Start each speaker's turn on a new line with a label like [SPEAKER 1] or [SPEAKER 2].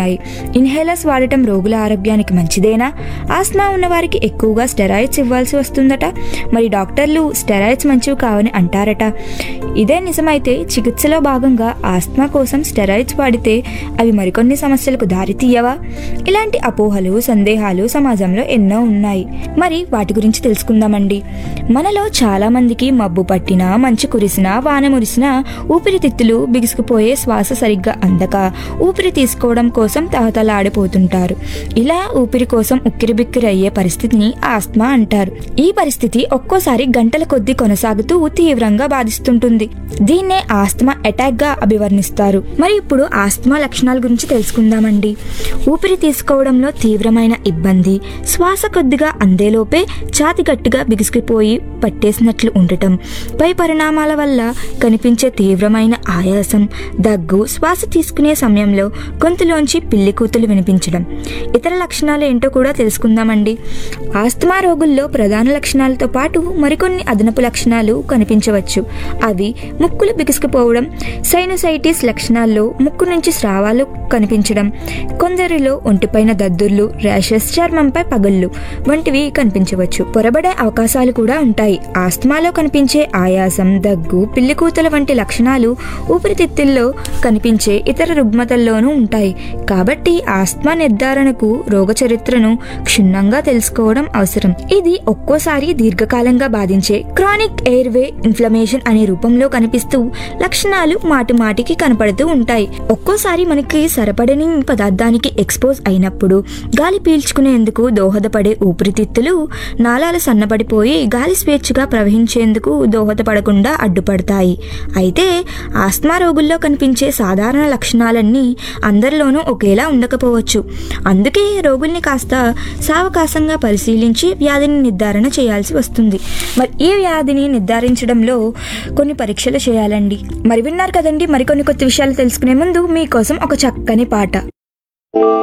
[SPEAKER 1] ఉన్నాయి ఇన్హేలర్స్ వాడటం రోగుల ఆరోగ్యానికి మంచిదేనా ఆస్మా ఉన్న వారికి ఎక్కువగా స్టెరాయిడ్స్ ఇవ్వాల్సి వస్తుందట మరి డాక్టర్లు స్టెరాయిడ్స్ మంచివి కావని అంటారట ఇదే నిజమైతే చికిత్సలో భాగంగా ఆస్మా కోసం స్టెరాయిడ్స్ వాడితే అవి మరికొన్ని సమస్యలకు దారితీయవా ఇలాంటి అపోహలు సందేహాలు సమాజంలో ఎన్నో ఉన్నాయి మరి వాటి గురించి తెలుసుకుందామండి మనలో చాలా మందికి మబ్బు పట్టినా మంచు కురిసినా వాన మురిసినా ఊపిరితిత్తులు బిగుసుకుపోయే శ్వాస సరిగ్గా అందక ఊపిరి తీసుకోవడం కోసం తహతలాడిపోతుంటారు ఇలా ఊపిరి కోసం ఉక్కిరిబిక్కిరి అయ్యే పరిస్థితిని ఆస్మా అంటారు ఈ పరిస్థితి ఒక్కోసారి గంటల కొద్దీ కొనసాగుతూ తీవ్రంగా బాధిస్తుంటుంది దీన్నే ఆస్తమా అటాక్ గా అభివర్ణిస్తారు మరి ఇప్పుడు ఆస్తమా లక్షణాల గురించి తెలుసుకుందామండి ఊపిరి తీసుకోవడంలో తీవ్రమైన ఇబ్బంది శ్వాస కొద్దిగా అందేలోపే ఛాతి గట్టిగా బిగుసుకుపోయి పట్టేసినట్లు ఉండటం పై పరిణామాల వల్ల కనిపించే తీవ్రమైన ఆయాసం దగ్గు శ్వాస తీసుకునే సమయంలో గొంతులోంచి పిల్లి కూతులు వినిపించడం ఇతర లక్షణాలు ఏంటో కూడా తెలుసుకుందామండి ఆస్తమా రోగుల్లో ప్రధాన లక్షణాలతో పాటు మరికొన్ని అదనపు లక్షణాలు కనిపించవచ్చు అవి ముక్కులు బిగుసుకుపోవడం సైనసైటిస్ లక్షణాల్లో ముక్కు నుంచి స్రావాలు కనిపించడం కొందరిలో ఒంటిపైన దద్దుర్లు ర్యాషెస్ చర్మంపై పగుళ్ళు వంటివి కనిపించవచ్చు పొరబడే అవకాశాలు కూడా ఉంటాయి ఆస్తమాలో కనిపించే ఆయాసం దగ్గు పిల్లికూతల వంటి లక్షణాలు ఊపిరితిత్తుల్లో కనిపించే ఇతర రుగ్మతల్లోనూ ఉంటాయి కాబట్టి ఆస్తమా నిర్ధారణకు రోగ చరిత్రను క్షుణ్ణంగా తెలుసుకోవడం అవసరం ఇది ఒక్కోసారి దీర్ఘకాలంగా బాధించే క్రానిక్ ఎయిర్వే ఇన్ఫ్లమేషన్ అనే రూపంలో కనిపిస్తూ లక్షణాలు మాటి మాటికి కనపడుతూ ఉంటాయి ఒక్కోసారి మనకి సరిపడని పదార్థానికి ఎక్స్పోజ్ అయినప్పుడు గాలి పీల్చుకునేందుకు దోహదపడే ఊపిరితిత్తులు నాళాలు సన్నబడిపోయి గాలి స్వేచ్ఛగా ప్రవహించేందుకు దోహదపడకుండా అడ్డుపడతాయి అయితే ఆస్మా రోగుల్లో కనిపించే సాధారణ లక్షణాలన్నీ అందరిలోనూ ఒకేలా ఉండకపోవచ్చు అందుకే రోగుల్ని కాస్త సావకాశంగా పరిశీలించి వ్యాధిని నిర్ధారణ చేయాల్సి వస్తుంది మరి ఈ వ్యాధిని నిర్ధారించడంలో కొన్ని పరీక్షలు చేయాలండి మరి విన్నారు కదండి మరికొన్ని కొత్త విషయాలు తెలుసుకునే ముందు మీకోసం ఒక చక్కని పాట